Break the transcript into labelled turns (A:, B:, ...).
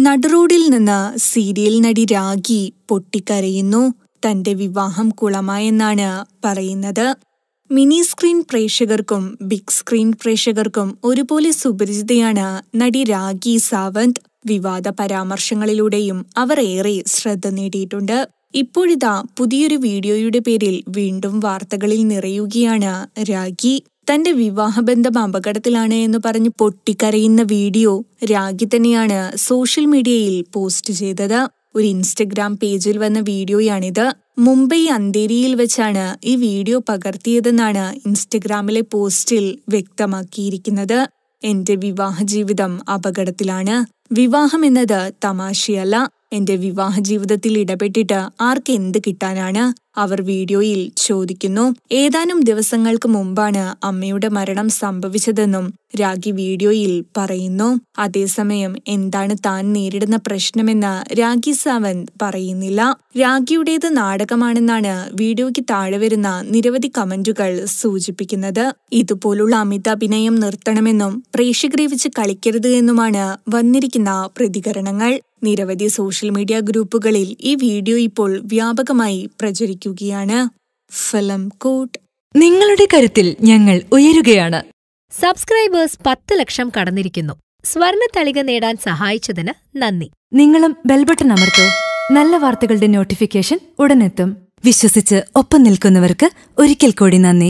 A: നടുറോഡിൽ നിന്ന് സീരിയൽ നടി രാഗി പൊട്ടിക്കരയുന്നു തന്റെ വിവാഹം കുളമായെന്നാണ് പറയുന്നത് മിനി സ്ക്രീൻ പ്രേക്ഷകർക്കും ബിഗ് സ്ക്രീൻ പ്രേക്ഷകർക്കും ഒരുപോലെ സുപരിചിതയാണ് നടി രാഗി സാവന്ത് വിവാദ പരാമർശങ്ങളിലൂടെയും അവർ ഏറെ ശ്രദ്ധ നേടിയിട്ടുണ്ട് ഇപ്പോഴിതാ പുതിയൊരു വീഡിയോയുടെ പേരിൽ വീണ്ടും വാർത്തകളിൽ നിറയുകയാണ് രാഗി തന്റെ വിവാഹബന്ധം അപകടത്തിലാണ് എന്ന് പറഞ്ഞ് പൊട്ടിക്കരയുന്ന വീഡിയോ രാഗി തന്നെയാണ് സോഷ്യൽ മീഡിയയിൽ പോസ്റ്റ് ചെയ്തത് ഒരു ഇൻസ്റ്റഗ്രാം പേജിൽ വന്ന വീഡിയോയാണിത് മുംബൈ അന്തേരിയിൽ വെച്ചാണ് ഈ വീഡിയോ പകർത്തിയതെന്നാണ് ഇൻസ്റ്റഗ്രാമിലെ പോസ്റ്റിൽ വ്യക്തമാക്കിയിരിക്കുന്നത് എന്റെ വിവാഹ ജീവിതം അപകടത്തിലാണ് വിവാഹം എന്നത് തമാശയല്ല എന്റെ വിവാഹ ജീവിതത്തിൽ ഇടപെട്ടിട്ട് ആർക്ക് എന്ത് കിട്ടാനാണ് അവർ വീഡിയോയിൽ ചോദിക്കുന്നു ഏതാനും ദിവസങ്ങൾക്ക് മുമ്പാണ് അമ്മയുടെ മരണം സംഭവിച്ചതെന്നും രാഗി വീഡിയോയിൽ പറയുന്നു അതേസമയം എന്താണ് താൻ നേരിടുന്ന പ്രശ്നമെന്ന് രാഗി സാവന്ത് പറയുന്നില്ല രാഗിയുടേത് നാടകമാണെന്നാണ് വീഡിയോയ്ക്ക് താഴെ വരുന്ന നിരവധി കമന്റുകൾ സൂചിപ്പിക്കുന്നത് ഇതുപോലുള്ള അമിത അഭിനയം നിർത്തണമെന്നും പ്രേക്ഷകരെ വെച്ച് കളിക്കരുത് എന്നുമാണ് വന്നിരിക്കുന്ന പ്രതികരണങ്ങൾ നിരവധി സോഷ്യൽ മീഡിയ ഗ്രൂപ്പുകളിൽ ഈ വീഡിയോ ഇപ്പോൾ വ്യാപകമായി പ്രചരിക്കുകയാണ് ഫിലിം കോട്ട്
B: നിങ്ങളുടെ കരുത്തിൽ ഞങ്ങൾ ഉയരുകയാണ്
C: സബ്സ്ക്രൈബേഴ്സ് പത്ത് ലക്ഷം കടന്നിരിക്കുന്നു സ്വർണ തളിക നേടാൻ സഹായിച്ചതിന് നന്ദി
B: നിങ്ങളും ബെൽബട്ടൺ അമർത്തോ നല്ല വാർത്തകളുടെ നോട്ടിഫിക്കേഷൻ ഉടനെത്തും വിശ്വസിച്ച് ഒപ്പം നിൽക്കുന്നവർക്ക് ഒരിക്കൽ കൂടി നന്ദി